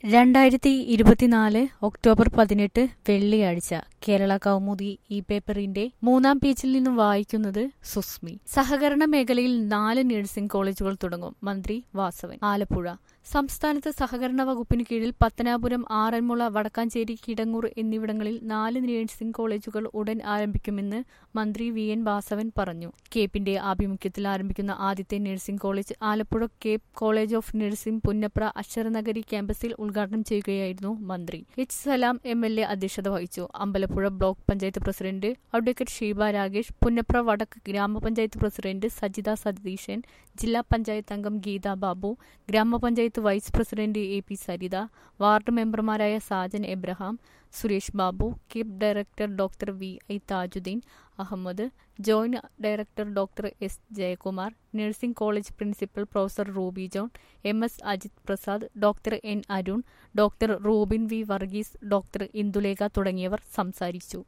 രണ്ടായിരത്തി ഇരുപത്തിനാല് ഒക്ടോബർ പതിനെട്ട് വെള്ളിയാഴ്ച കേരള കൗമുദി ഈ പേപ്പറിന്റെ മൂന്നാം പേജിൽ നിന്നും വായിക്കുന്നത് സുസ്മി സഹകരണ മേഖലയിൽ നാല് നഴ്സിംഗ് കോളേജുകൾ തുടങ്ങും മന്ത്രി വാസവൻ ആലപ്പുഴ സംസ്ഥാനത്ത് സഹകരണ വകുപ്പിന് കീഴിൽ പത്തനാപുരം ആറന്മുള വടക്കാഞ്ചേരി കിടങ്ങൂർ എന്നിവിടങ്ങളിൽ നാല് നഴ്സിംഗ് കോളേജുകൾ ഉടൻ ആരംഭിക്കുമെന്ന് മന്ത്രി വി എൻ വാസവൻ പറഞ്ഞു കേപ്പിന്റെ ആഭിമുഖ്യത്തിൽ ആരംഭിക്കുന്ന ആദ്യത്തെ nursing college Alappuzha CAPE college of nursing Punnapra Aksharanagari ക്യാമ്പസിൽ ഉദ്ഘാടനം ചെയ്യുകയായിരുന്നു മന്ത്രി H Salam M L A അധ്യക്ഷത വഹിച്ചു Ambalappuzha block panchayat president advocate Sheeba Ragesh Punnapra വടക്ക് ഗ്രാമപഞ്ചായത്ത് പ്രസിഡന്റ് സജിത സതീശൻ ജില്ലാ പഞ്ചായത്ത് അംഗം ഗീത ബാബു ഗ്രാമപഞ്ചായത്ത് vice president A P Saritha ward മെമ്പർമാരായ Sajan Abraham Suresh Babu CAPE director doctor V I Thajudeen Ahammed joint director doctor S Jayakumar nursing college principal professor Ruby John M S Ajith Prasad doctor N Arun doctor Rubin V Varghese doctor Indulekha തുടങ്ങിയവർ സംസാരിച്ചു